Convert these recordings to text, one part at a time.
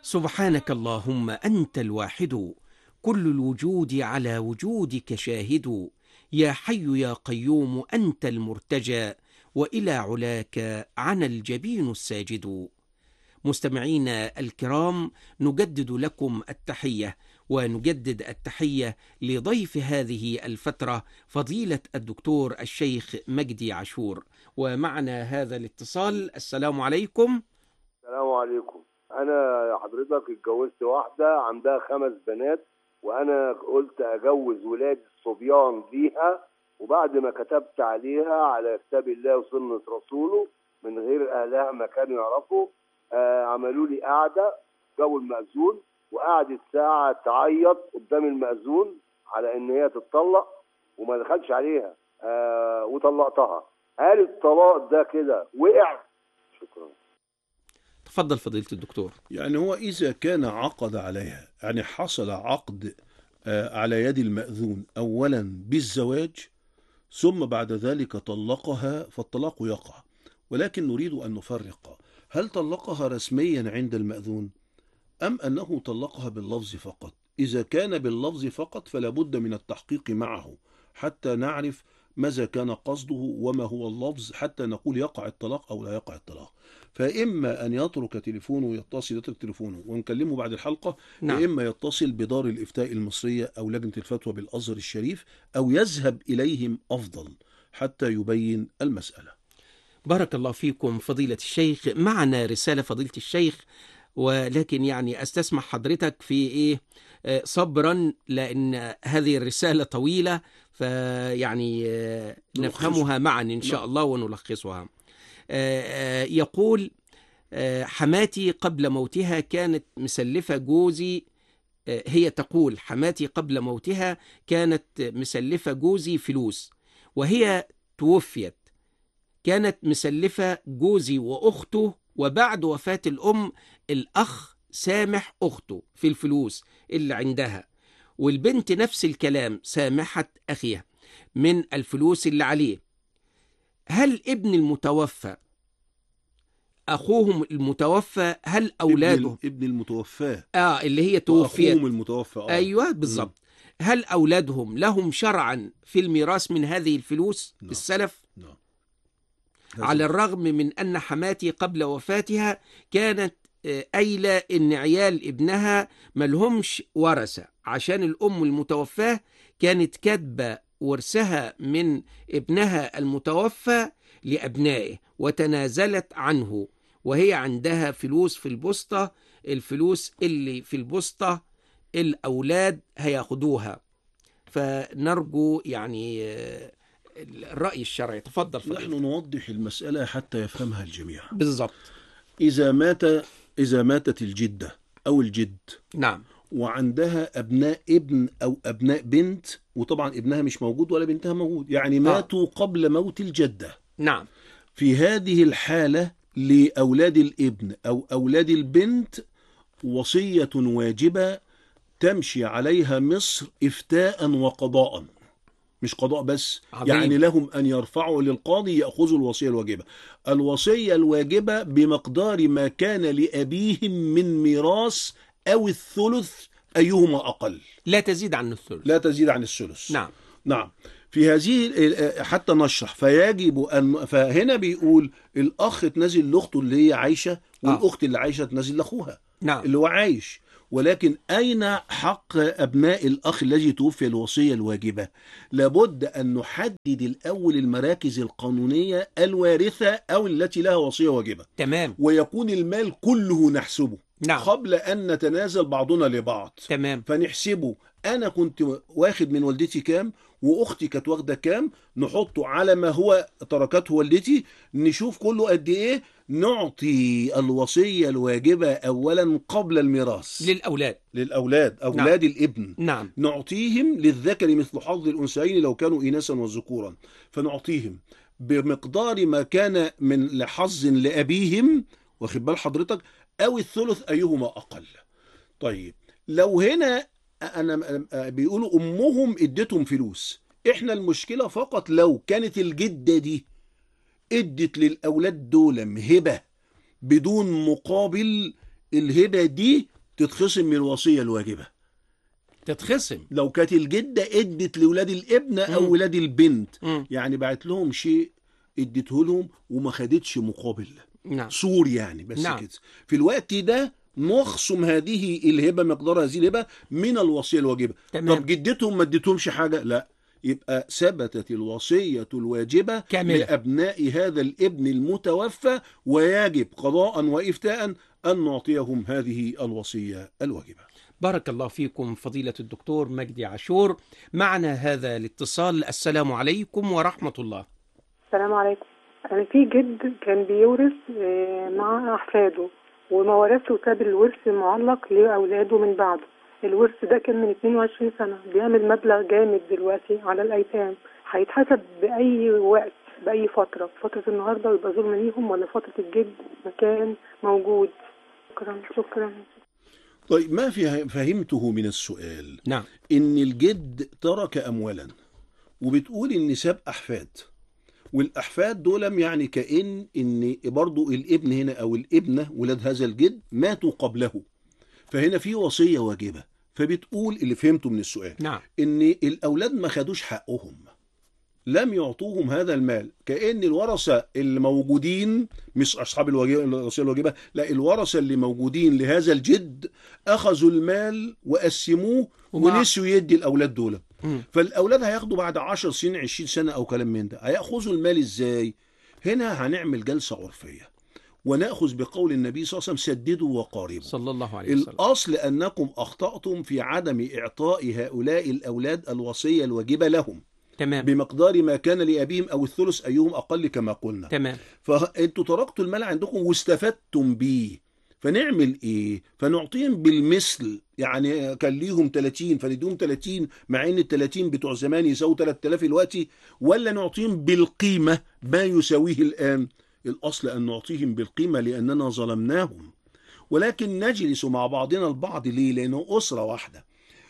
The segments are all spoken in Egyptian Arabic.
سبحانك اللهم انت الواحد كل الوجود على وجودك شاهد يا حي يا قيوم انت المرتجى والى علاك عن الجبين الساجد مستمعينا الكرام نجدد لكم التحيه ونجدد التحيه لضيف هذه الفتره فضيله الدكتور الشيخ مجدي عاشور ومعنا هذا الاتصال السلام عليكم السلام عليكم انا حضرتك اتجوزت واحده عندها خمس بنات وانا قلت اجوز ولادي الصبيان ليها وبعد ما كتبت عليها على كتاب الله وسنه رسوله من غير اهلها ما كانوا يعرفوا آه عملوا لي قعده جو المأذون وقعدت ساعه تعيط قدام المأذون على ان هي تتطلق وما دخلش عليها آه وطلقتها هل الطلاق ده كده وقع شكرا تفضل فضيله الدكتور يعني هو إذا كان عقد عليها يعني حصل عقد آه، على يد المأذون أولا بالزواج ثم بعد ذلك طلقها فالطلاق يقع ولكن نريد أن نفرق هل طلقها رسميا عند المأذون أم أنه طلقها باللفظ فقط إذا كان باللفظ فقط فلا بد من التحقيق معه حتى نعرف ماذا كان قصده وما هو اللفظ حتى نقول يقع الطلاق أو لا يقع الطلاق فإما أن يترك تليفونه يتصل يترك تليفونه ونكلمه بعد الحلقة نعم. نعم. إما يتصل بدار الإفتاء المصرية أو لجنة الفتوى بالأزهر الشريف أو يذهب إليهم أفضل حتى يبين المسألة بارك الله فيكم فضيلة الشيخ معنا رسالة فضيلة الشيخ ولكن يعني استسمح حضرتك في ايه آه، صبرا لان هذه الرسالة طويلة فيعني آه، نلخصها. نفهمها معا ان شاء نعم. الله ونلخصها آه، آه، يقول آه، حماتي قبل موتها كانت مسلفة جوزي آه، هي تقول حماتي قبل موتها كانت مسلفة جوزي فلوس وهي توفيت كانت مسلفة جوزي وأخته وبعد وفاة الأم الأخ سامح أخته في الفلوس اللي عندها والبنت نفس الكلام سامحت أخيها من الفلوس اللي عليه هل ابن المتوفى أخوهم المتوفى هل أولاده ابن, ابن المتوفاة آه اللي هي توفيت وأخوهم المتوفى آه. ايوه بالظبط هل اولادهم لهم شرعا في الميراث من هذه الفلوس نعم. السلف نعم. على الرغم من ان حماتي قبل وفاتها كانت آه، قايله ان عيال ابنها ملهمش ورثه عشان الام المتوفاه كانت كاتبه ورثها من ابنها المتوفى لابنائه وتنازلت عنه وهي عندها فلوس في البوسطه الفلوس اللي في البوسطه الاولاد هياخدوها فنرجو يعني آه، الراي الشرعي تفضل نحن فضيلة نوضح المسألة حتى يفهمها الجميع بالظبط إذا مات إذا ماتت الجدة أو الجد نعم وعندها أبناء ابن أو أبناء بنت وطبعا ابنها مش موجود ولا بنتها موجود يعني ماتوا قبل موت الجدة نعم في هذه الحالة لأولاد الابن أو أولاد البنت وصية واجبة تمشي عليها مصر إفتاء وقضاء مش قضاء بس عظيم. يعني لهم أن يرفعوا للقاضي يأخذوا الوصية الواجبة الوصية الواجبة بمقدار ما كان لأبيهم من ميراث أو الثلث أيهما أقل لا تزيد عن الثلث لا تزيد عن الثلث نعم نعم في هذه ال- حتى نشرح فيجب ان فهنا بيقول الاخ تنزل لاخته اللي هي عايشه والاخت اللي عايشه تنزل لاخوها نعم اللي هو عايش ولكن اين حق ابناء الاخ الذي توفي الوصيه الواجبه لابد ان نحدد الاول المراكز القانونيه الوارثه او التي لها وصيه واجبه تمام ويكون المال كله نحسبه نعم قبل ان نتنازل بعضنا لبعض تمام فنحسبه انا كنت واخد من والدتي كام واختي كانت واخده كام نحطه على ما هو تركته والدتي نشوف كله قد ايه نعطي الوصيه الواجبه اولا قبل الميراث للاولاد للاولاد اولاد الابن نعم نعطيهم للذكر مثل حظ الانثيين لو كانوا اناثا وذكورا فنعطيهم بمقدار ما كان من لحظ لابيهم واخد بال حضرتك او الثلث ايهما اقل طيب لو هنا انا بيقولوا امهم ادتهم فلوس احنا المشكله فقط لو كانت الجده دي ادت للاولاد دول هبه بدون مقابل الهبه دي تتخصم من الوصيه الواجبه تتخصم لو كانت الجده ادت لاولاد الابنه مم. او ولاد البنت مم. يعني بعت لهم شيء اديته لهم وما خدتش مقابل نعم صور يعني بس نعم. كده في الوقت ده نخصم هذه الهبه مقدار هذه الهبه من الوصيه الواجبه تمام. طب جدتهم ما اديتهمش حاجه لا يبقى ثبتت الوصيه الواجبه كاملة. لابناء هذا الابن المتوفى ويجب قضاء وافتاء ان نعطيهم هذه الوصيه الواجبه بارك الله فيكم فضيلة الدكتور مجدي عاشور معنا هذا الاتصال السلام عليكم ورحمة الله السلام عليكم أنا في جد كان بيورث آه، مع أحفاده وما ورثه وساب الورث معلق لأولاده من بعده الورث ده كان من 22 سنة بيعمل مبلغ جامد دلوقتي على الأيتام هيتحسب بأي وقت بأي فترة فترة النهاردة ويبقى ظلم ليهم ولا فترة الجد مكان موجود شكرا شكرا طيب ما في فهمته من السؤال نعم ان الجد ترك اموالا وبتقول ان ساب احفاد والاحفاد دول يعني كان ان برضو الابن هنا او الابنه ولاد هذا الجد ماتوا قبله فهنا في وصيه واجبه فبتقول اللي فهمته من السؤال نعم ان الاولاد ما خدوش حقهم لم يعطوهم هذا المال كأن الورثة اللي موجودين مش أصحاب الواجبة الوصية الواجبة لا الورثة اللي موجودين لهذا الجد أخذوا المال وقسموه ومع- ونسيوا يدي الأولاد دول مم. فالأولاد هياخدوا بعد 10 سنين 20 سنة أو كلام من ده هيأخذوا المال إزاي هنا هنعمل جلسة عرفية ونأخذ بقول النبي صلى الله عليه وسلم سددوا وقاربوا صلى الله عليه وسلم الأصل أنكم أخطأتم في عدم إعطاء هؤلاء الأولاد الوصية الواجبة لهم تمام بمقدار ما كان لأبيهم أو الثلث أيهم أقل كما قلنا تمام فأنتوا تركتوا المال عندكم واستفدتم بيه فنعمل ايه فنعطيهم بالمثل يعني كان ليهم 30 فنديهم 30 مع ان ال 30 بتوع زمان يساووا 3000 دلوقتي ولا نعطيهم بالقيمه ما يساويه الان الاصل ان نعطيهم بالقيمه لاننا ظلمناهم ولكن نجلس مع بعضنا البعض ليه لانه اسره واحده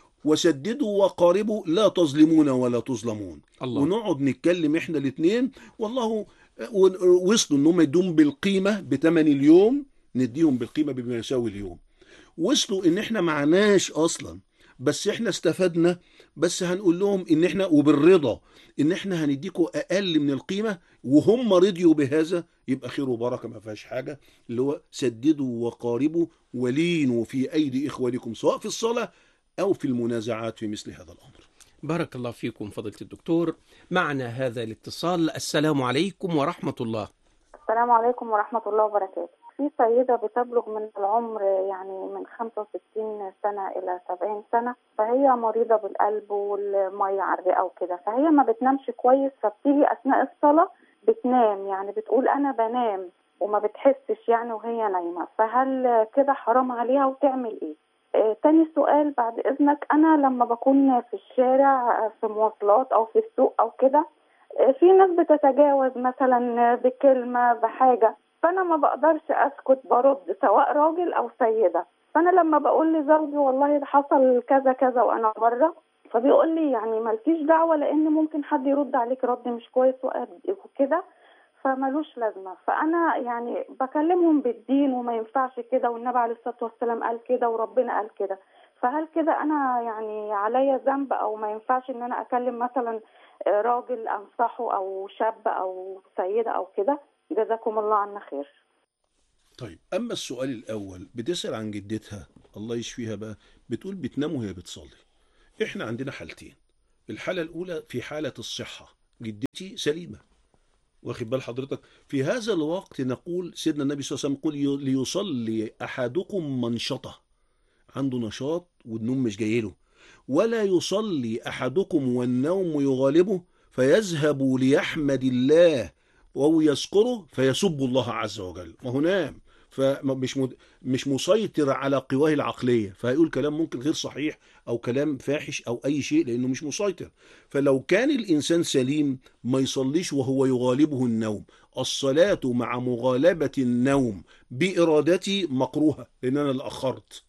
وسددوا وقاربوا لا تظلمون ولا تظلمون الله ونقعد نتكلم احنا الاثنين والله وصلوا ان هم يدوم بالقيمه بثمن اليوم نديهم بالقيمه بما يساوي اليوم وصلوا ان احنا معناش اصلا بس احنا استفدنا بس هنقول لهم ان احنا وبالرضا ان احنا هنديكوا اقل من القيمه وهم رضيوا بهذا يبقى خير وبركه ما فيهاش حاجه اللي هو سددوا وقاربوا ولينوا في ايدي اخوانكم سواء في الصلاه او في المنازعات في مثل هذا الامر بارك الله فيكم فضيلة الدكتور معنا هذا الاتصال السلام عليكم ورحمة الله السلام عليكم ورحمة الله وبركاته في سيدة بتبلغ من العمر يعني من 65 سنة إلى 70 سنة فهي مريضة بالقلب والمية على الرئة وكده فهي ما بتنامش كويس فبتيجي أثناء الصلاة بتنام يعني بتقول أنا بنام وما بتحسش يعني وهي نايمة فهل كده حرام عليها وتعمل إيه؟ آه، تاني سؤال بعد إذنك أنا لما بكون في الشارع آه، في مواصلات أو في السوق أو كده آه، في ناس بتتجاوز مثلا بكلمة بحاجة فأنا ما بقدرش أسكت برد سواء راجل أو سيدة فأنا لما بقول لزوجي والله ده حصل كذا كذا وأنا بره فبيقول لي يعني مالكيش دعوة لأن ممكن حد يرد عليك رد مش كويس وأد- وكده فملوش لازمة فأنا يعني بكلمهم بالدين وما ينفعش كده والنبي عليه الصلاة والسلام قال كده وربنا قال كده فهل كده أنا يعني عليا ذنب أو ما ينفعش إن أنا أكلم مثلا راجل أنصحه أو شاب أو سيدة أو كده جزاكم الله عنا خير طيب اما السؤال الاول بتسال عن جدتها الله يشفيها بقى بتقول بتنام وهي بتصلي احنا عندنا حالتين الحاله الاولى في حاله الصحه جدتي سليمه واخد بال حضرتك في هذا الوقت نقول سيدنا النبي صلى الله عليه وسلم يقول ليصلي احدكم منشطه عنده نشاط والنوم مش جاي له ولا يصلي احدكم والنوم يغالبه فيذهب ليحمد الله وهو يذكره فيسب الله عز وجل ما هو نام فمش مد... مش مسيطر على قواه العقليه فهيقول كلام ممكن غير صحيح او كلام فاحش او اي شيء لانه مش مسيطر فلو كان الانسان سليم ما يصليش وهو يغالبه النوم الصلاه مع مغالبه النوم بارادتي مكروهه لان انا اللي اخرت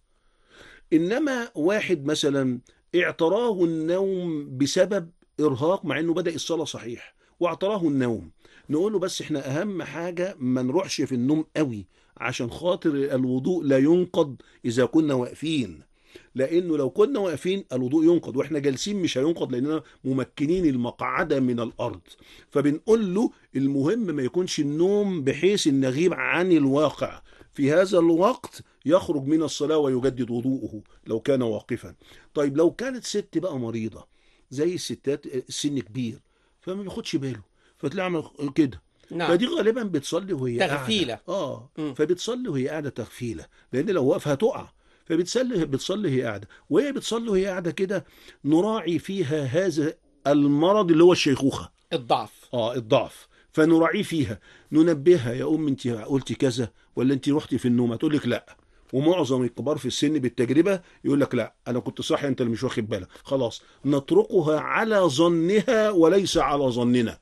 انما واحد مثلا اعتراه النوم بسبب ارهاق مع انه بدا الصلاه صحيح واعتراه النوم نقول له بس احنا اهم حاجه ما نروحش في النوم قوي عشان خاطر الوضوء لا ينقض اذا كنا واقفين لانه لو كنا واقفين الوضوء ينقض واحنا جالسين مش هينقض لاننا ممكنين المقعده من الارض فبنقول له المهم ما يكونش النوم بحيث ان نغيب عن الواقع في هذا الوقت يخرج من الصلاه ويجدد وضوءه لو كان واقفا طيب لو كانت ست بقى مريضه زي الستات السن كبير فما بياخدش باله فتلاقي عمل كده نعم فدي غالبا بتصلي وهي تغفيلة. قاعدة. اه مم. فبتصلي وهي قاعده تغفيله لان لو واقفه هتقع فبتصلي بتصلي وهي قاعده وهي بتصلي وهي قاعده كده نراعي فيها هذا المرض اللي هو الشيخوخه الضعف اه الضعف فنراعيه فيها ننبهها يا ام انت قلتي كذا ولا انت رحتي في النوم هتقول لك لا ومعظم الكبار في السن بالتجربه يقول لك لا انا كنت صاحي انت اللي مش واخد بالك خلاص نتركها على ظنها وليس على ظننا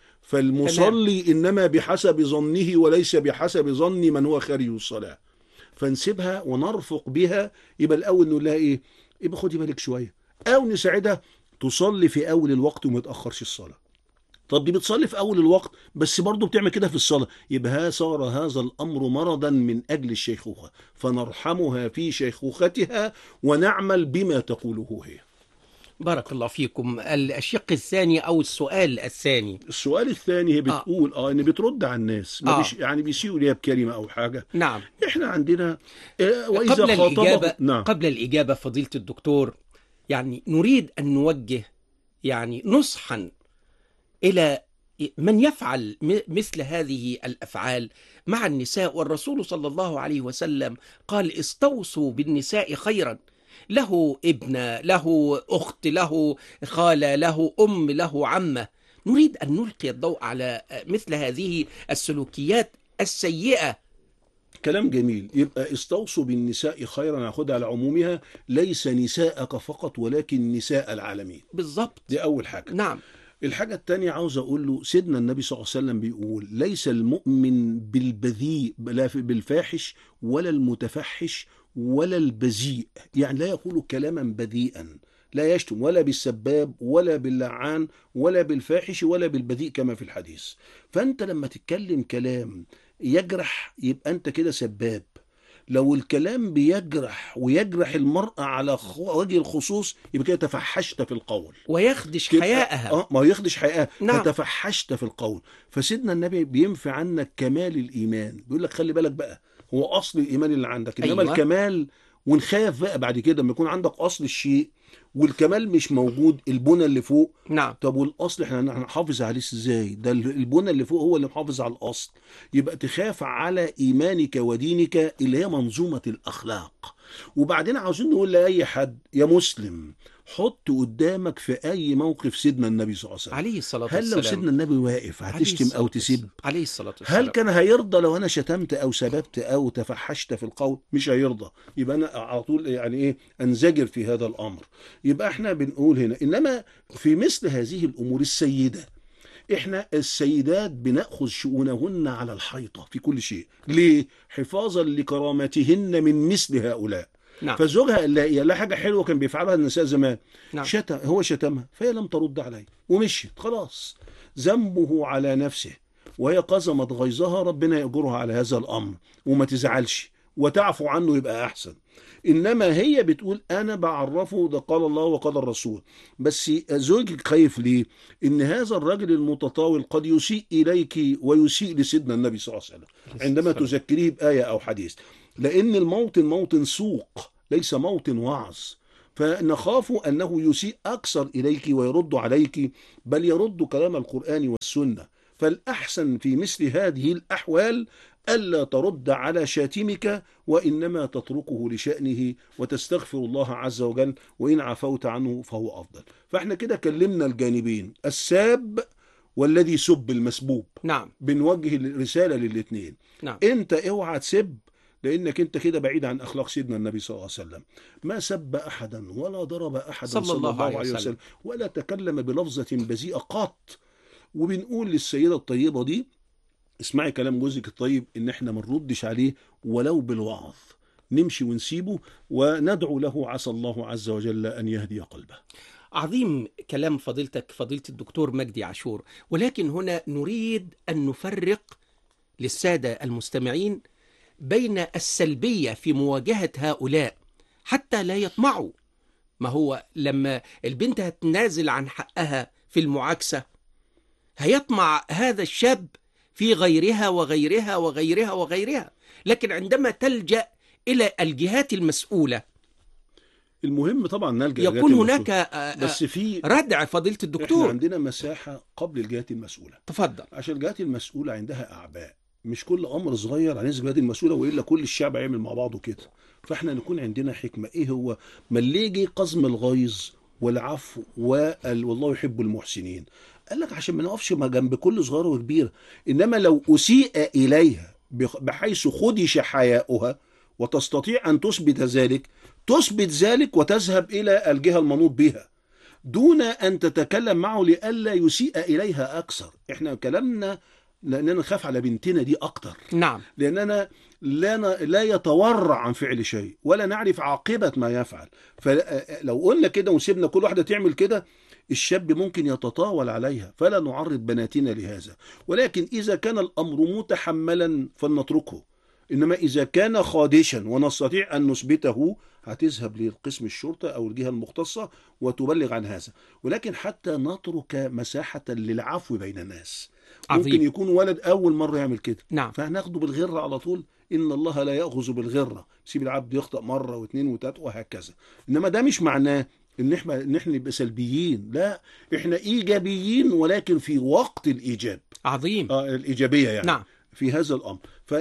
فالمصلي انما بحسب ظنه وليس بحسب ظن من هو خارج الصلاه فنسيبها ونرفق بها يبقى الاول نقول لها ايه يبقى خدي بالك شويه او نساعدها تصلي في اول الوقت وما تاخرش الصلاه طب دي بتصلي في اول الوقت بس برضه بتعمل كده في الصلاه يبقى ها صار هذا الامر مرضا من اجل الشيخوخه فنرحمها في شيخوختها ونعمل بما تقوله هي بارك الله فيكم الشق الثاني أو السؤال الثاني السؤال الثاني هي بتقول اه, ان بترد على الناس ما آه. بيش يعني بيسيئوا ليها بكلمه او حاجه نعم احنا عندنا آه واذا قبل خاطبهم الإجابة نعم قبل الإجابة فضيلة الدكتور يعني نريد أن نوجه يعني نصحا إلى من يفعل م- مثل هذه الأفعال مع النساء والرسول صلى الله عليه وسلم قال استوصوا بالنساء خيرا له ابن له أخت له خالة له أم له عمة نريد أن نلقي الضوء على مثل هذه السلوكيات السيئة كلام جميل يبقى استوصوا بالنساء خيرا ناخدها على عمومها ليس نساءك فقط ولكن نساء العالمين بالضبط دي اول حاجه نعم الحاجة التانية عاوز أقول له سيدنا النبي صلى الله عليه وسلم بيقول ليس المؤمن بالبذيء لا في- بالفاحش ولا المتفحش ولا البذيء يعني لا يقول كلاما بذيئا لا يشتم ولا بالسباب ولا باللعان ولا بالفاحش ولا بالبذيء كما في الحديث فأنت لما تتكلم كلام يجرح يبقى أنت كده سباب لو الكلام بيجرح ويجرح المرأة على خ- وجه الخصوص يبقى كده تفحشت في القول ويخدش تبقى- حياءها اه ما يخدش حياءها نعم. فتفحشت في القول فسيدنا النبي بينفي عنك كمال الايمان بيقول لك خلي بالك بقى هو اصل الايمان اللي عندك انما أيوة. أيوة. الكمال ونخاف بقى بعد كده لما يكون عندك اصل الشيء والكمال مش موجود البنى اللي فوق نعم طب والاصل احنا هنحافظ عليه ازاي ده البنى اللي فوق هو اللي محافظ على الاصل يبقى تخاف على ايمانك ودينك اللي هي منظومه الاخلاق وبعدين عاوزين نقول لاي حد يا مسلم حط قدامك في اي موقف سيدنا النبي صلى الله عليه وسلم عليه الصلاة هل لو والسلام سيدنا النبي واقف عليه هتشتم الصلاة او تسب والسلام. عليه الصلاة والسلام هل كان هيرضى لو انا شتمت او سببت او تفحشت في القول مش هيرضى يبقى انا على طول يعني ايه انزجر في هذا الامر يبقى احنا بنقول هنا انما في مثل هذه الامور السيده احنا السيدات بناخذ شؤونهن على الحيطه في كل شيء ليه حفاظا لكرامتهن من مثل هؤلاء نعم فزوجها قال لها إيه؟ لا حاجه حلوه كان بيفعلها النساء زمان نعم. شتم هو شتمها فهي لم ترد عليه ومشيت خلاص ذنبه على نفسه وهي قزمت غيظها ربنا يأجرها على هذا الأمر وما تزعلش وتعفو عنه يبقى أحسن إنما هي بتقول أنا بعرفه ده قال الله وقال الرسول بس زوجك خايف ليه إن هذا الرجل المتطاول قد يسيء إليك ويسيء لسيدنا النبي صلى الله عليه وسلم عندما تذكريه بآية أو حديث لأن الموطن موطن سوق ليس موطن وعظ فنخاف أنه يسيء أكثر إليك ويرد عليك بل يرد كلام القرآن والسنة فالأحسن في مثل هذه الأحوال ألا ترد على شاتمك وإنما تتركه لشأنه وتستغفر الله عز وجل وإن عفوت عنه فهو أفضل فإحنا كده كلمنا الجانبين الساب والذي سب المسبوب نعم بنوجه الرسالة للاثنين نعم انت اوعى تسب لانك انت كده بعيد عن اخلاق سيدنا النبي صلى الله عليه وسلم ما سب احدا ولا ضرب احدا صلى الله عليه وسلم. ولا تكلم بلفظه بذيئه قط وبنقول للسيده الطيبه دي اسمعي كلام جوزك الطيب ان احنا ما نردش عليه ولو بالوعظ نمشي ونسيبه وندعو له عسى الله عز وجل ان يهدي قلبه عظيم كلام فضيلتك فضيلة الدكتور مجدي عاشور ولكن هنا نريد أن نفرق للسادة المستمعين بين السلبية في مواجهة هؤلاء حتى لا يطمعوا ما هو لما البنت هتنازل عن حقها في المعاكسة هيطمع هذا الشاب في غيرها وغيرها وغيرها وغيرها لكن عندما تلجأ إلى الجهات المسؤولة المهم طبعا نلجا يكون للجهات هناك المسؤولة. آه، بس في ردع فضيلة احنا الدكتور عندنا مساحه قبل الجهات المسؤوله تفضل عشان الجهات المسؤوله عندها اعباء مش كل امر صغير هننزل الجهات المسؤوله والا كل الشعب هيعمل مع بعضه كده فاحنا نكون عندنا حكمه ايه هو ما اللي يجي قزم الغيظ والعفو وال والله يحب المحسنين قال لك عشان ما نقفش ما جنب كل صغيره وكبيره انما لو اسيء اليها بخ- بحيث خدش حياؤها وتستطيع ان تثبت ذلك تثبت ذلك وتذهب الى الجهه المنوط بها دون ان تتكلم معه لئلا يسيء اليها اكثر احنا كلامنا لاننا نخاف على بنتنا دي اكتر نعم لاننا لا ن- لا يتورع عن فعل شيء ولا نعرف عاقبه ما يفعل فلو قلنا كده وسيبنا كل واحده تعمل كده الشاب ممكن يتطاول عليها فلا نعرض بناتنا لهذا ولكن اذا كان الامر متحملا فلنتركه انما اذا كان خادشا ونستطيع ان نثبته هتذهب لقسم الشرطه او الجهه المختصه وتبلغ عن هذا ولكن حتى نترك مساحه للعفو بين الناس عظيم. ممكن يكون ولد اول مره يعمل كده نعم فهناخده بالغره على طول ان الله لا ياخذ بالغره سيب العبد يخطا مره واثنين وثلاثه وهكذا انما ده مش معناه ان احنا ان احنا نبقى سلبيين لا احنا ايجابيين ولكن في وقت الايجاب عظيم آه الايجابيه يعني نعم في هذا الامر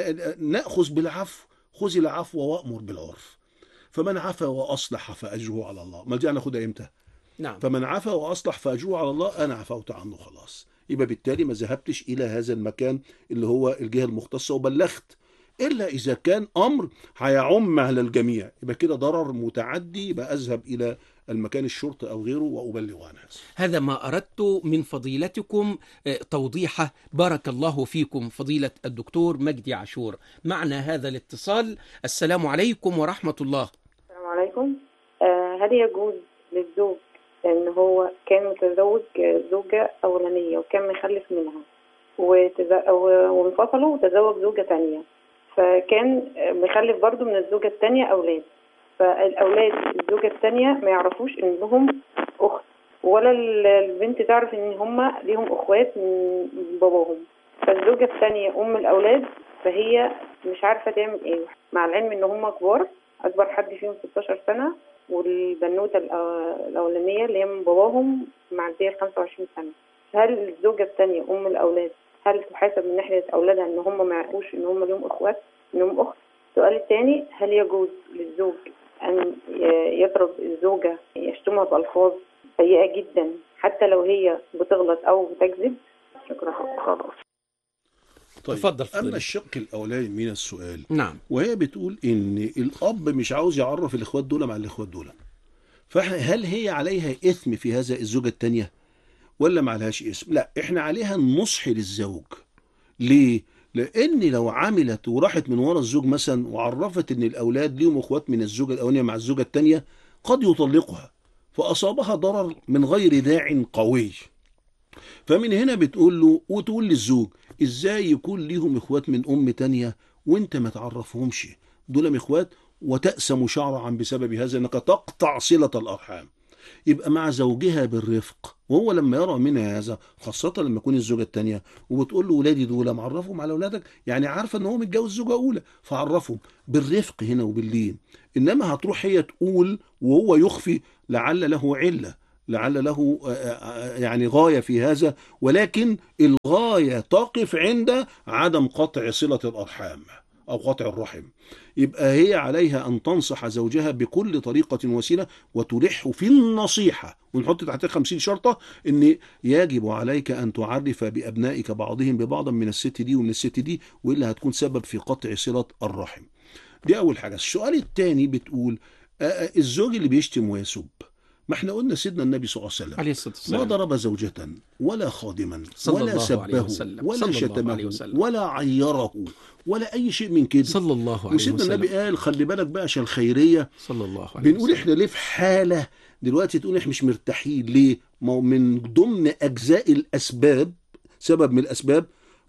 فناخذ بالعفو خذ العفو وامر بالعرف فمن عفا واصلح فاجره على الله ما دي هناخدها امتى نعم فمن عفا واصلح فاجره على الله انا عفوت عنه خلاص يبقى بالتالي ما ذهبتش الى هذا المكان اللي هو الجهه المختصه وبلغت الا اذا كان امر هيعم على الجميع يبقى كده ضرر متعدي يبقى اذهب الى المكان الشرطه او غيره وابلغ عن هذا هذا ما أردت من فضيلتكم آه، توضيحه بارك الله فيكم فضيلة الدكتور مجدي عاشور معنا هذا الاتصال السلام عليكم ورحمة الله السلام عليكم آه، هل يجوز للزوج ان هو كان متزوج زوجة اولانية وكان مخلف منها وتز- و- وانفصلوا وتزوج زوجة تانية فكان مخلف برضو من الزوجة التانية اولاد فالاولاد الزوجة التانية ما يعرفوش ان لهم اخت ولا ال- البنت تعرف ان هما ليهم اخوات من من باباهم فالزوجة التانية ام الاولاد فهي مش عارفة تعمل ايه مع العلم ان هما كبار اكبر حد فيهم 16 سنه والبنوته الأ- الاولانيه اللي هي من باباهم معديه ال 25 سنه هل الزوجه الثانيه ام الاولاد هل تحاسب من ناحيه اولادها ان هم ما يعرفوش ان هم ليهم اخوات انهم اخت السؤال الثاني هل يجوز للزوج ان ي- يضرب الزوجه يشتمها بالفاظ سيئه جدا حتى لو هي بتغلط او بتكذب شكرا خلاص طيب تفضل اما فضيلة. الشق الاولاني من السؤال نعم وهي بتقول ان الاب مش عاوز يعرف الاخوات دول مع الاخوات دول فهل هي عليها اثم في هذا الزوجه الثانيه ولا ما عليهاش اسم لا احنا عليها النصح للزوج ليه لان لو عملت وراحت من ورا الزوج مثلا وعرفت ان الاولاد ليهم اخوات من الزوجه الاولانيه مع الزوجه الثانيه قد يطلقها فاصابها ضرر من غير داع قوي فمن هنا بتقول له وتقول للزوج ازاي يكون ليهم اخوات من ام تانية وانت ما تعرفهمش دول اخوات وتأسم شعرا بسبب هذا انك تقطع صلة الارحام يبقى مع زوجها بالرفق وهو لما يرى منها هذا خاصة لما يكون الزوجة التانية وبتقول له ولادي دول معرفهم على اولادك يعني عارفة ان هو متجوز زوجة اولى فعرفهم بالرفق هنا وباللين انما هتروح هي تقول وهو يخفي لعل له علة لعل له آه، آه، يعني غاية في هذا ولكن الغاية تقف عند عدم قطع صلة الأرحام أو قطع الرحم يبقى هي عليها أن تنصح زوجها بكل طريقة وسيلة وتلح في النصيحة ونحط تحتها خمسين شرطة أن يجب عليك أن تعرف بأبنائك بعضهم ببعض من الست دي ومن الست دي وإلا هتكون سبب في قطع صلة الرحم دي أول حاجة السؤال الثاني بتقول آه، آه، الزوج اللي بيشتم ويسب ما احنا قلنا سيدنا النبي صلى الله عليه وسلم عليه الصلاة ما والسلام ضرب زوجة ولا خادما صلى ولا الله عليه سبه وسلم. ولا صلى الله شتمه عليه وسلم. ولا عيره ولا أي شيء من كده صلى الله عليه وسيدنا النبي وسلم قال خلي بالك بقى عشان الخيرية صلى الله عليه بنقول وسلم احنا ليه في حالة دلوقتي تقول احنا مش مرتاحين ليه ما هو من ضمن أجزاء الأسباب سبب من الأسباب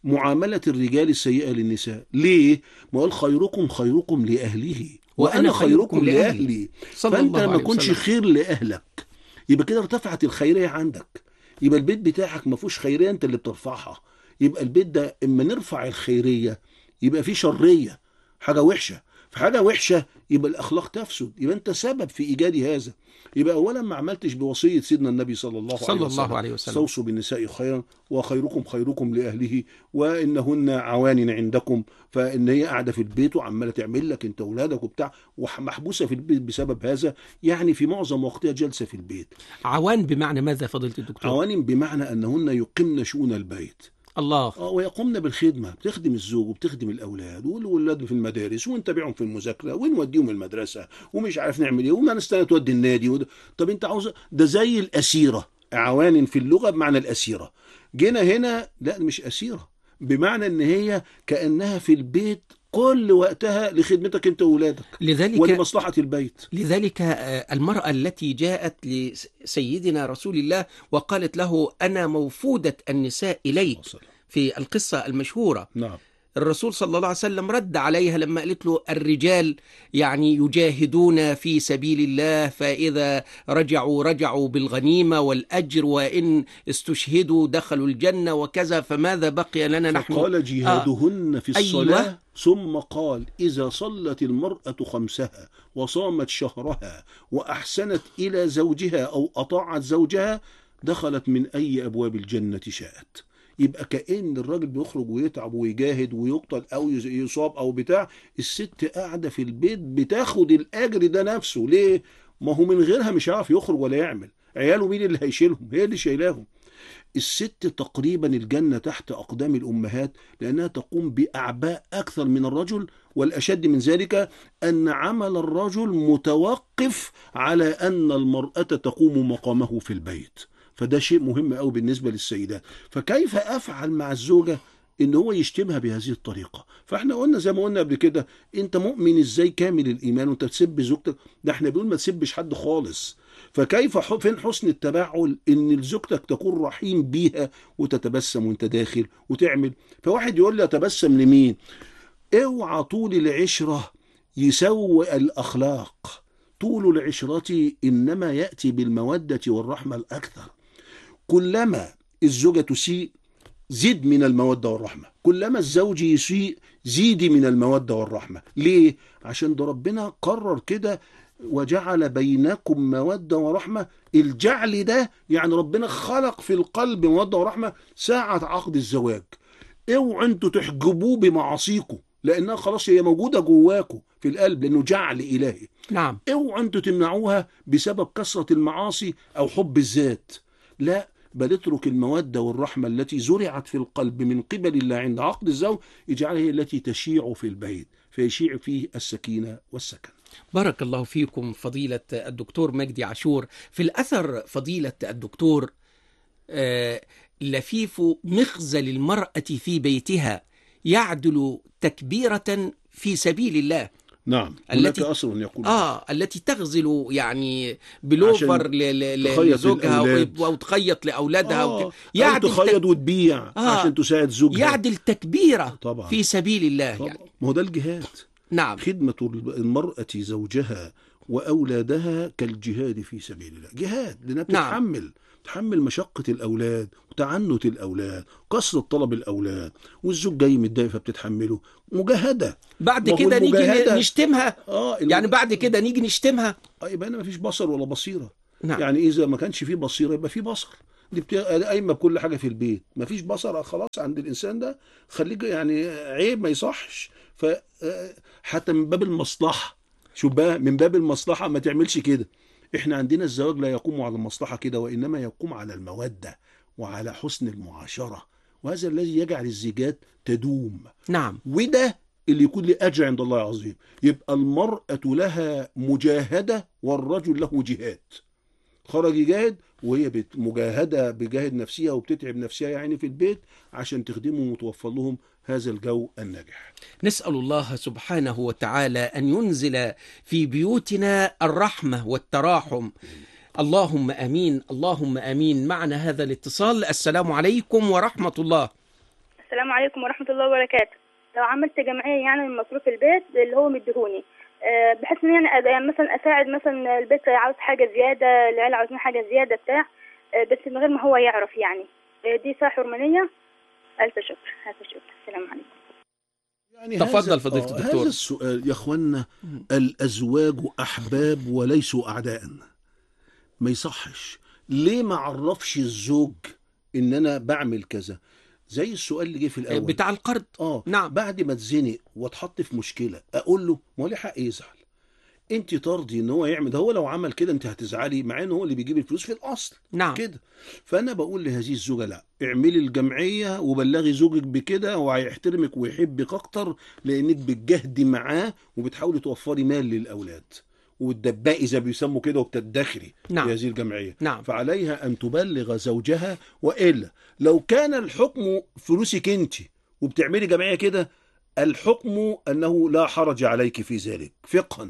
معاملة الرجال السيئة للنساء ليه؟ ما قال خيركم خيركم لأهله وأنا خيركم لأهلي صلى فأنت الله لما عليه تكونش وسلم. خير لأهلك يبقى كده ارتفعت الخيرية عندك يبقى البيت بتاعك ما فيهوش خيرية أنت اللي بترفعها يبقى البيت ده إما نرفع الخيرية يبقى فيه شرية حاجة وحشة في حاجة وحشة يبقى الأخلاق تفسد يبقى أنت سبب في إيجاد هذا يبقى أولا ما عملتش بوصية سيدنا النبي صلى الله عليه صلى وسلم الله عليه وسلم استوصوا بالنساء خيرا وخيركم خيركم لأهله وإنهن عوان عندكم فإن هي قاعدة في البيت وعمالة تعمل لك أنت أولادك وبتاع ومحبوسة في البيت بسبب هذا يعني في معظم وقتها جالسة في البيت عوان بمعنى ماذا فضيلة الدكتور عوان بمعنى أنهن يقمن شؤون البيت الله اه ويقومن بالخدمه بتخدم الزوج وبتخدم الاولاد والولاد في المدارس ونتابعهم في المذاكره ونوديهم المدرسه ومش عارف نعمل ايه وما نستنى تودي النادي ود... طب انت عاوز ده زي الاسيره عوان في اللغه بمعنى الاسيره جينا هنا لا مش اسيره بمعنى ان هي كانها في البيت كل وقتها لخدمتك انت واولادك لذلك ولمصلحه البيت لذلك آه، المرأة التي جاءت لسيدنا رسول الله وقالت له أنا موفودة النساء إليك في القصة المشهورة نعم الرسول صلى الله عليه وسلم رد عليها لما قالت له الرجال يعني يجاهدون في سبيل الله فإذا رجعوا رجعوا بالغنيمة والأجر وإن استشهدوا دخلوا الجنة وكذا فماذا بقي لنا نحن فقال جهادهن في أيوة. الصلاة ثم قال إذا صلت المرأة خمسها وصامت شهرها وأحسنت إلى زوجها أو أطاعت زوجها دخلت من أي أبواب الجنة شاءت يبقى كأن الراجل بيخرج ويتعب ويجاهد ويقتل أو يز- يصاب أو بتاع الست قاعدة في البيت بتاخد الأجر ده نفسه ليه؟ ما هو من غيرها مش هيعرف يخرج ولا يعمل عياله مين اللي هيشيلهم هي اللي شايلاهم الست تقريبا الجنة تحت أقدام الأمهات لأنها تقوم بأعباء أكثر من الرجل والأشد من ذلك أن عمل الرجل متوقف على أن المرأة تقوم مقامه في البيت فده شيء مهم قوي بالنسبة للسيدات فكيف أفعل مع الزوجة ان هو يشتمها بهذه الطريقه فاحنا قلنا زي ما قلنا قبل كده انت مؤمن ازاي كامل الايمان وانت تسب زوجتك ده احنا بنقول ما تسبش حد خالص فكيف ح- فين حسن التبعل ان زوجتك تكون رحيم بيها وتتبسم وانت داخل وتعمل فواحد يقول لي اتبسم لمين اوعى طول العشره يسوء الاخلاق طول العشره انما ياتي بالموده والرحمه الاكثر كلما الزوجه تسيء زد من المودة والرحمة كلما الزوج يسيء زيدي من المودة والرحمة ليه؟ عشان ده ربنا قرر كده وجعل بينكم مودة ورحمة الجعل ده يعني ربنا خلق في القلب مودة ورحمة ساعة عقد الزواج اوعوا انتوا تحجبوه بمعاصيكم لانها خلاص هي موجودة جواكم في القلب لانه جعل الهي نعم اوعوا انتوا تمنعوها بسبب كثرة المعاصي او حب الذات لا بل اترك المودة والرحمة التي زرعت في القلب من قبل الله عند عقد الزوج اجعلها هي التي تشيع في البيت فيشيع فيه السكينة والسكن بارك الله فيكم فضيلة الدكتور مجدي عاشور في الأثر فضيلة الدكتور آه، لفيف مخزل المرأة في بيتها يعدل تكبيرة في سبيل الله نعم التي- هناك أصل يقول آه التي تغزل يعني بلوفر عشان ل- ل- ل- تخيط لزوجها للأولاد. أو تخيط لأولادها آه. وك- أو يعدل تخيط تك- وتبيع آه. عشان تساعد زوجها يعدل تكبيرة طبعا في سبيل الله طبعا يعني ما هو ده الجهاد نعم خدمة المرأة زوجها وأولادها كالجهاد في سبيل الله جهاد لأنها نعم. بتتحمل تحمل مشقة الأولاد وتعنت الأولاد كسر طلب الأولاد والزوج جاي متضايق فبتتحمله مجاهدة بعد ما هو كده نيجي المجاهدة- نشتمها اه الم- يعني بعد كده نيجي نشتمها آه، يبقى هنا مفيش بصر ولا بصيرة نعم يعني إذا ما كانش فيه بصيرة يبقى فيه بصر دي بت- قايمة بكل حاجة في البيت مفيش بصر خلاص عند الإنسان ده خليك يعني عيب ما يصحش ف آه، حتى من باب المصلحة شوف بقى من باب المصلحة ما تعملش كده احنا عندنا الزواج لا يقوم على المصلحة كده وإنما يقوم على المودة وعلى حسن المعاشرة وهذا الذي يجعل الزيجات تدوم نعم وده اللي يكون له اجر عند الله عظيم يبقى المرأة لها مجاهدة والرجل له جهاد خرج يجاهد وهي بت- مجاهدة بجاهد نفسها وبتتعب نفسها يعني في البيت عشان تخدمهم وتوفر لهم هذا الجو الناجح نسأل الله سبحانه وتعالى أن ينزل في بيوتنا الرحمة والتراحم اللهم امين اللهم امين معنا هذا الاتصال السلام عليكم ورحمه الله السلام عليكم ورحمة الله وبركاته لو عملت جمعية يعني من مصروف البيت اللي هو مديهوني آه، بحيث ان يعني أد- يعني مثلا اساعد مثلا البيت عاوز حاجة زيادة العيال عاوزين حاجة زيادة بتاع آه، بس من غير ما هو يعرف يعني آه، دي صح حرمانية ألف شكر ألف شكر السلام عليكم يعني تفضل هذا- فضيلة آه، الدكتور. هذا السؤال يا اخوانا الازواج احباب وليسوا اعداء ما يصحش ليه ما عرفش الزوج ان انا بعمل كذا زي السؤال اللي جه في الاول بتاع القرض اه نعم. بعد ما اتزنق واتحط في مشكله اقول له ما هو ليه حق يزعل انت ترضي ان هو يعمل ده هو لو عمل كده انت هتزعلي مع ان هو اللي بيجيب الفلوس في الاصل نعم كده فانا بقول لهذه الزوجه لا اعملي الجمعيه وبلغي زوجك بكده وهيحترمك ويحبك اكتر لانك بتجهدي معاه وبتحاولي توفري مال للاولاد وتدبقي زي ما بيسموا كده وبتدخري نعم. في هذه الجمعيه نعم فعليها ان تبلغ زوجها والا لو كان الحكم فلوسك انت وبتعملي جمعيه كده الحكم انه لا حرج عليك في ذلك فقها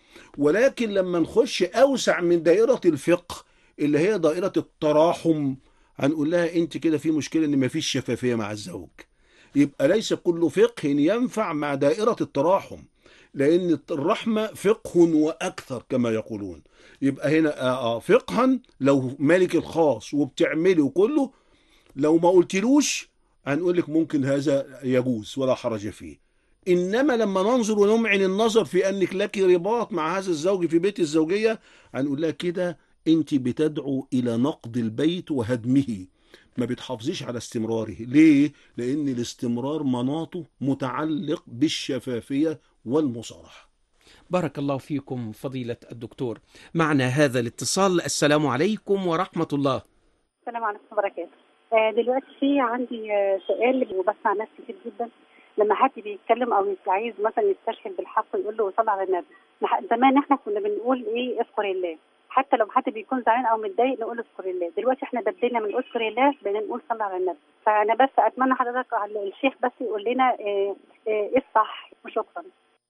ولكن لما نخش اوسع من دائره الفقه اللي هي دائره التراحم هنقول لها انت كده في مشكله ان مفيش شفافيه مع الزوج يبقى ليس كل فقه ينفع مع دائره التراحم لان الرحمه فقه واكثر كما يقولون يبقى هنا آه آه فقها لو مالك الخاص وبتعملي وكله لو ما قلتلوش هنقول لك ممكن هذا يجوز ولا حرج فيه انما لما ننظر ونمعن النظر في انك لك رباط مع هذا الزوج في بيت الزوجيه هنقول لها كده انت بتدعو الى نقد البيت وهدمه ما بتحافظيش على استمراره ليه لان الاستمرار مناطه متعلق بالشفافيه والمصارحه بارك الله فيكم فضيلة الدكتور معنا هذا الاتصال السلام عليكم ورحمة الله السلام عليكم وبركاته آه، دلوقتي في عندي آه، سؤال وبسمع ناس كتير جدا لما حد بيتكلم او عايز مثلا يستشهد بالحق يقول له صل على النبي نح- زمان احنا كنا بنقول ايه اذكر الله حتى لو حد بيكون زعلان او متضايق نقول اذكر الله دلوقتي احنا بدلنا من اذكر الله بقينا نقول صل على النبي فانا بس اتمنى حضرتك على الشيخ بس يقول لنا آه، آه، ايه الصح وشكرا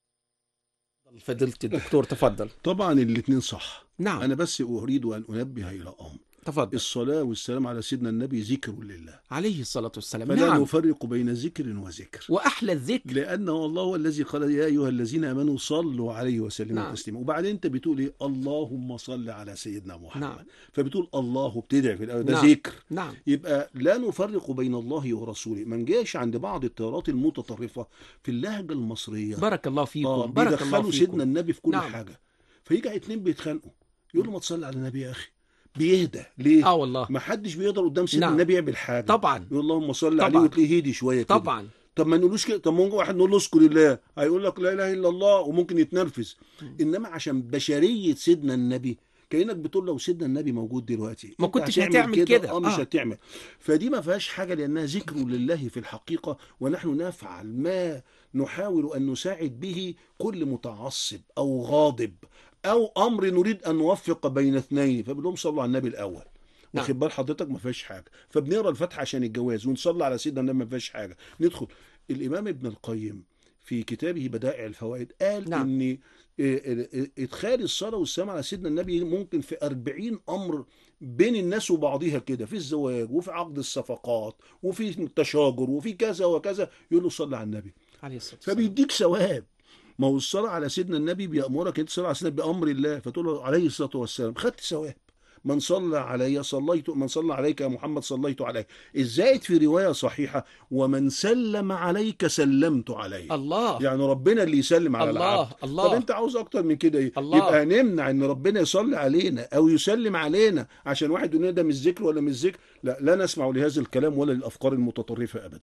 فضيلة الدكتور تفضل طبعا الاثنين صح نعم انا بس اريد ان انبه الى امر تفضل الصلاه والسلام على سيدنا النبي ذكر لله عليه الصلاة والسلام فلا نعم نفرق بين ذكر وذكر وأحلى الذكر لأنه الله هو الذي قال يا أيها الذين آمنوا صلوا عليه وسلموا نعم. تسليما وبعدين أنت بتقول إيه اللهم صل على سيدنا محمد نعم. فبتقول الله بتدعي في الأول ده نعم. ذكر نعم يبقى لا نفرق بين الله ورسوله ما نجاش عند بعض التيارات المتطرفة في اللهجة المصرية بارك الله فيكم آه بارك الله بيدخلوا سيدنا فيكم النبي في كل نعم. حاجة فيجي اتنين بيتخانقوا يقول له ما تصلي على النبي يا أخي بيهدى ليه؟ اه والله ما حدش بيقدر قدام سيدنا نعم. النبي يعمل حاجة طبعا يقول اللهم صل طبعا. عليه وتلاقيه هدي شوية كده طبعا طب ما نقولوش كده طب ممكن واحد نقول له اذكر الله هيقول لك لا اله الا الله وممكن يتنرفز انما عشان بشريه سيدنا النبي كانك بتقول لو سيدنا النبي موجود دلوقتي ما أنت كنتش هتعمل كده. اه مش آه. هتعمل فدي ما فيهاش حاجه لانها ذكر لله في الحقيقه ونحن نفعل ما نحاول ان نساعد به كل متعصب او غاضب او امر نريد ان نوفق بين اثنين فبنقول لهم صلوا على النبي الاول نعم. واخد بال حضرتك ما فيهاش حاجه فبنقرا الفاتحه عشان الجواز ونصلي على سيدنا النبي ما فيهاش حاجه ندخل الامام ابن القيم في كتابه بدائع الفوائد قال نعم. ان إيه، إيه، ادخال الصلاه والسلام على سيدنا النبي ممكن في أربعين امر بين الناس وبعضها كده في الزواج وفي عقد الصفقات وفي التشاجر وفي كذا وكذا يقول له صلي على النبي عليه الصلاة والسلام فبيديك ثواب ما هو الصلاة على سيدنا النبي بيأمرك انت تصلي على سيدنا بأمر الله فتقول له عليه الصلاة والسلام خدت ثواب من صلى علي صليت من صلى عليك يا محمد صليت عليه الزائد في رواية صحيحة ومن سلم عليك سلمت عليه الله يعني ربنا اللي يسلم على الله العبد الله طب انت عاوز اكتر من كده ايه الله. يبقى نمنع ان ربنا يصلي علينا او يسلم علينا عشان واحد يقول لنا ده مش ذكر ولا مش ذكر لا لا نسمع لهذا الكلام ولا للافكار المتطرفه ابدا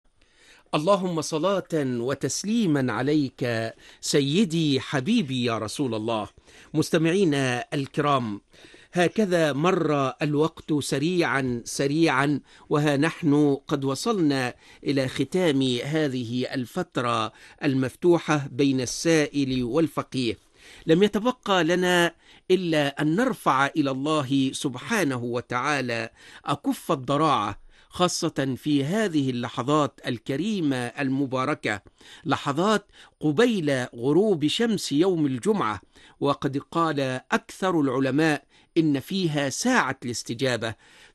اللهم صلاة وتسليما عليك سيدي حبيبي يا رسول الله مستمعينا الكرام هكذا مر الوقت سريعا سريعا وها نحن قد وصلنا الى ختام هذه الفتره المفتوحه بين السائل والفقيه لم يتبقى لنا الا ان نرفع الى الله سبحانه وتعالى اكف الضراعه خاصة في هذه اللحظات الكريمة المباركة لحظات قبيل غروب شمس يوم الجمعة وقد قال أكثر العلماء إن فيها ساعة الاستجابة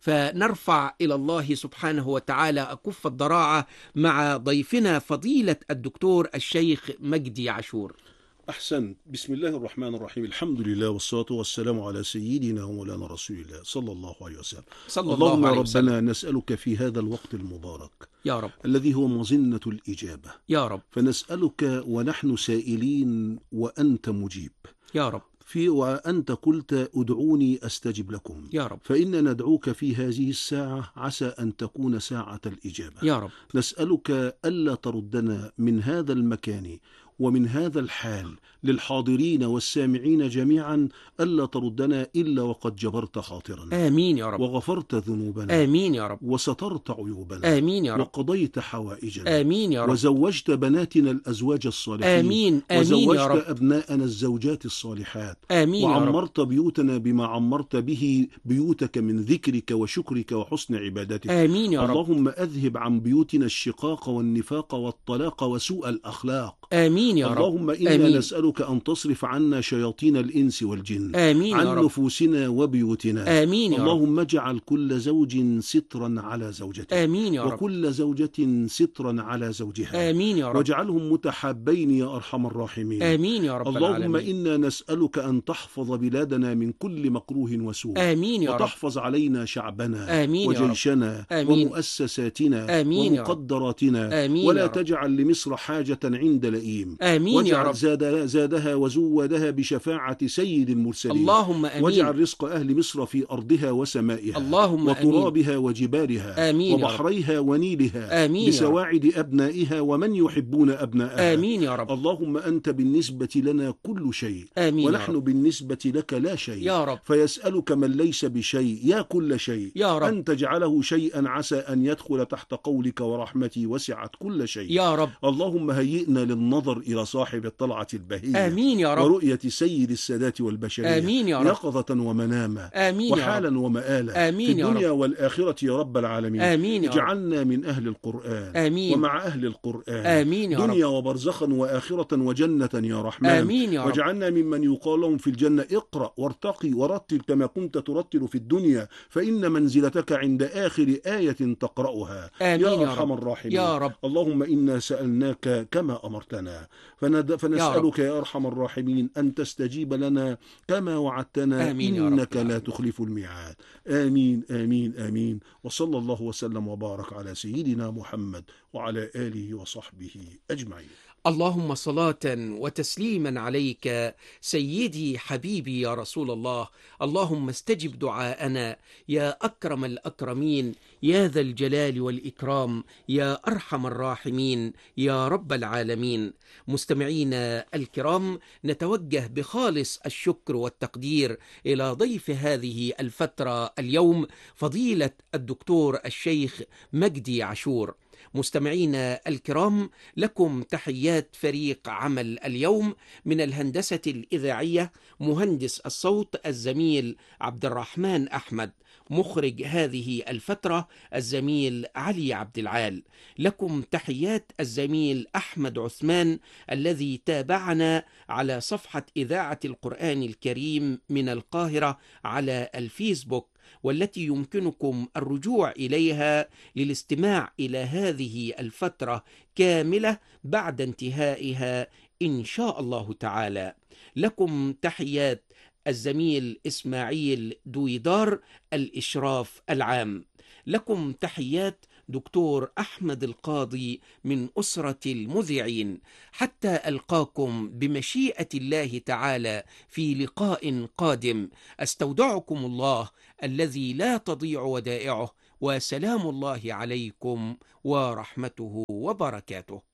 فنرفع إلى الله سبحانه وتعالى أكف الضراعة مع ضيفنا فضيلة الدكتور الشيخ مجدي عاشور أحسن بسم الله الرحمن الرحيم الحمد لله والصلاة والسلام على سيدنا ومولانا رسول الله صلى الله عليه وسلم صلى اللهم الله عليه ربنا وسلم نسألك في هذا الوقت المبارك يا رب الذي هو مظنة الإجابة يا رب فنسألك ونحن سائلين وأنت مجيب يا رب في وأنت قلت ادعوني أستجب لكم يا رب فإن ندعوك في هذه الساعة عسى أن تكون ساعة الإجابة يا رب نسألك ألا تردنا من هذا المكان ومن هذا الحال للحاضرين والسامعين جميعا ألا تردنا إلا وقد جبرت خاطرنا آمين يا رب وغفرت ذنوبنا آمين يا رب وسترت عيوبنا آمين يا رب وقضيت حوائجنا آمين يا رب وزوجت بناتنا الأزواج الصالحين آمين آمين يا وزوجت رب أبناءنا الزوجات الصالحات آمين يا رب وعمرت بيوتنا بما عمرت به بيوتك من ذكرك وشكرك وحسن عبادتك آمين يا رب اللهم أذهب عن بيوتنا الشقاق والنفاق والطلاق وسوء الأخلاق آمين يا رب اللهم إنا آمين. نسألك أن تصرف عنا شياطين الإنس والجن آمين يا عن رب نفوسنا وبيوتنا آمين يا رب اللهم اجعل كل زوج سترا على زوجته آمين يا رب وكل زوجة سترا على زوجها آمين يا رب واجعلهم متحابين يا أرحم الراحمين آمين يا رب اللهم العالمين إنا نسألك أن تحفظ بلادنا من كل مكروه وسوء آمين يا رب وتحفظ علينا شعبنا آمين يا رب وجيشنا آمين. ومؤسساتنا آمين يا رب. ومقدراتنا آمين ولا يا رب. تجعل لمصر حاجة عند لئيم آمين يا واجعل رب زاد زادها وزودها بشفاعة سيد المرسلين اللهم آمين واجعل رزق أهل مصر في أرضها وسمائها اللهم آمين وترابها وجبالها آمين يا رب. وبحريها ونيلها آمين يا رب. بسواعد أبنائها ومن يحبون أبنائها آمين يا رب اللهم أنت بالنسبة لنا كل شيء آمين يا ونحن رب بالنسبة لك لا شيء يا رب فيسألك من ليس بشيء يا كل شيء يا رب أن تجعله شيئا عسى أن يدخل تحت قولك ورحمتي وسعت كل شيء يا رب اللهم هيئنا للنظر إلى صاحب الطلعة البهية آمين يا رب ورؤية سيد السادات والبشرية آمين يا رب يقظة ومناما آمين يا رب وحالا ومآلا آمين في يا الدنيا والآخرة يا رب العالمين آمين يا رب اجعلنا من أهل القرآن آمين ومع أهل القرآن آمين يا دنيا رب وبرزخا وآخرة وجنة يا رحمن آمين يا رب واجعلنا ممن يقال لهم في الجنة اقرأ وارتقي ورتل كما كنت ترتل في الدنيا فإن منزلتك عند آخر آية تقرأها آمين يا يا أرحم رب الراحمين يا رب اللهم إنا سألناك كما أمرتنا فند... فنسألك يا, أرحم الراحمين أن تستجيب لنا كما وعدتنا آمين يا رب إنك لا العالمين. تخلف الميعاد آمين آمين آمين وصلى الله وسلم وبارك على سيدنا محمد وعلى آله وصحبه أجمعين اللهم صلاة وتسليما عليك سيدي حبيبي يا رسول الله اللهم استجب دعاءنا يا أكرم الأكرمين يا ذا الجلال والإكرام يا أرحم الراحمين يا رب العالمين مستمعينا الكرام نتوجه بخالص الشكر والتقدير إلى ضيف هذه الفترة اليوم فضيلة الدكتور الشيخ مجدي عاشور مستمعينا الكرام لكم تحيات فريق عمل اليوم من الهندسة الإذاعية مهندس الصوت الزميل عبد الرحمن أحمد مخرج هذه الفترة الزميل علي عبد العال لكم تحيات الزميل أحمد عثمان الذي تابعنا على صفحة إذاعة القرآن الكريم من القاهرة على الفيسبوك والتي يمكنكم الرجوع اليها للاستماع الى هذه الفتره كامله بعد انتهائها ان شاء الله تعالى لكم تحيات الزميل اسماعيل دويدار الاشراف العام لكم تحيات دكتور احمد القاضي من اسره المذيعين حتى القاكم بمشيئه الله تعالى في لقاء قادم استودعكم الله الذي لا تضيع ودائعه وسلام الله عليكم ورحمته وبركاته